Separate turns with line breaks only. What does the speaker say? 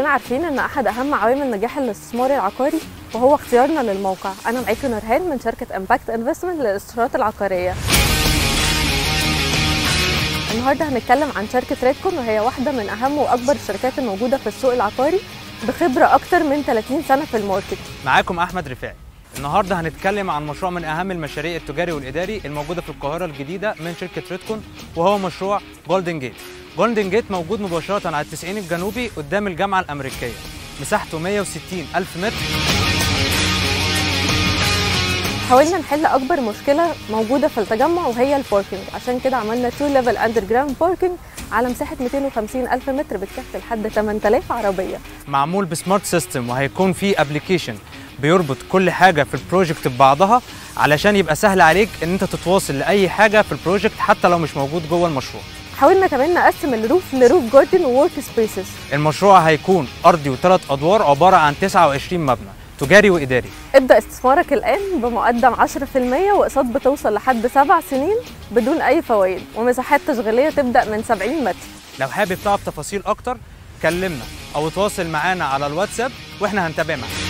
عارفين ان احد اهم عوامل نجاح الاستثمار العقاري وهو اختيارنا للموقع انا معاكم نورهان من شركه امباكت انفستمنت للاستشارات العقاريه النهارده هنتكلم عن شركه ريدكون وهي واحده من اهم واكبر الشركات الموجوده في السوق العقاري بخبره اكتر من 30 سنه في الماركت
معاكم احمد رفاعي النهارده هنتكلم عن مشروع من اهم المشاريع التجاري والاداري الموجوده في القاهره الجديده من شركه ريدكون وهو مشروع جولدن جيت جولدن جيت موجود مباشره على التسعين الجنوبي قدام الجامعه الامريكيه مساحته 160 الف متر
حاولنا نحل اكبر مشكله موجوده في التجمع وهي الباركينج عشان كده عملنا 2 ليفل اندر جراوند باركينج على مساحه 250 الف متر بتكفي لحد 8000 عربيه
معمول بسمارت سيستم وهيكون فيه ابلكيشن بيربط كل حاجه في البروجكت ببعضها علشان يبقى سهل عليك ان انت تتواصل لاي حاجه في البروجكت حتى لو مش موجود جوه المشروع
حاولنا كمان نقسم الروف لروف جاردن وورك سبيسز
المشروع هيكون ارضي وثلاث ادوار عباره عن 29 مبنى تجاري واداري
ابدا استثمارك الان بمقدم 10% واقساط بتوصل لحد سبع سنين بدون اي فوائد ومساحات تشغيليه تبدا من 70 متر
لو حابب تعرف تفاصيل اكتر كلمنا او تواصل معانا على الواتساب واحنا هنتابع معاك